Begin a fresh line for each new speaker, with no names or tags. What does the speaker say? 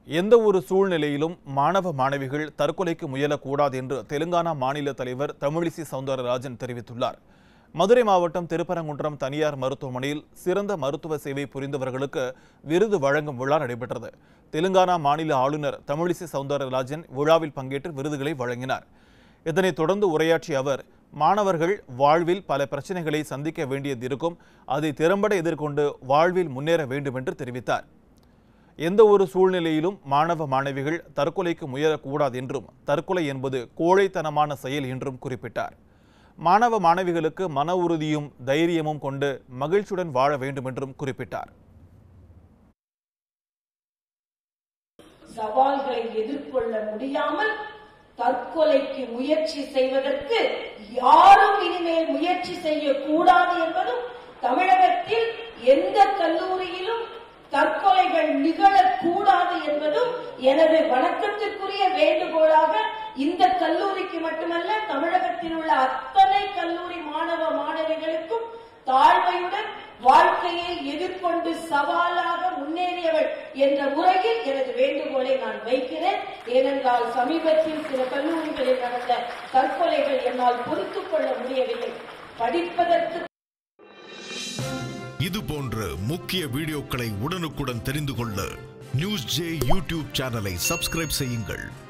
எந்த ஒரு சூழ்நிலையிலும் மாணவ மாணவிகள் தற்கொலைக்கு முயலக்கூடாது என்று தெலுங்கானா மாநில தலைவர் தமிழிசை சவுந்தரராஜன் தெரிவித்துள்ளார் மதுரை மாவட்டம் திருப்பரங்குன்றம் தனியார் மருத்துவமனையில் சிறந்த மருத்துவ சேவை புரிந்தவர்களுக்கு விருது வழங்கும் விழா நடைபெற்றது தெலுங்கானா மாநில ஆளுநர் தமிழிசை சவுந்தரராஜன் விழாவில் பங்கேற்று விருதுகளை வழங்கினார் இதனைத் தொடர்ந்து உரையாற்றிய அவர் மாணவர்கள் வாழ்வில் பல பிரச்சனைகளை சந்திக்க வேண்டியது இருக்கும் அதை திறம்பட எதிர்கொண்டு வாழ்வில் முன்னேற வேண்டும் என்று தெரிவித்தார் எந்த ஒரு சூழ்நிலையிலும் மாணவ மாணவிகள் தற்கொலைக்கு முயலக்கூடாது என்றும் தற்கொலை என்பது கோழைத்தனமான செயல் என்றும் குறிப்பிட்டார் மாணவ மாணவிகளுக்கு மன உறுதியும் தைரியமும் கொண்டு மகிழ்ச்சியுடன் வாழ வேண்டும் என்றும் குறிப்பிட்டார்
சவால்களை எதிர்கொள்ள முடியாமல் தற்கொலைக்கு முயற்சி செய்வதற்கு யாரும் இனிமேல் முயற்சி செய்யக்கூடாது என்பதும் தமிழகத்தில் எந்த கல்லூரியிலும் தற்கொலைகள் நிகழக்கூடாது என்பதும் எனது வணக்கத்திற்குரிய வேண்டுகோளாக இந்த கல்லூரிக்கு மட்டுமல்ல தமிழகத்தில் உள்ள அத்தனை கல்லூரி மாணவ மாணவிகளுக்கும் தாழ்மையுடன் வாழ்க்கையை எதிர்கொண்டு சவாலாக முன்னேறியவள் என்ற முறையில் எனது வேண்டுகோளை நான் வைக்கிறேன் ஏனென்றால் சமீபத்தில் சில கல்லூரிகளில் நடந்த தற்கொலைகள் என்னால் பொறுத்துக் கொள்ள முடியவில்லை படிப்பதற்கு
இது போன்ற முக்கிய வீடியோக்களை உடனுக்குடன் தெரிந்து கொள்ள நியூஸ் ஜே யூடியூப் சேனலை சப்ஸ்கிரைப் செய்யுங்கள்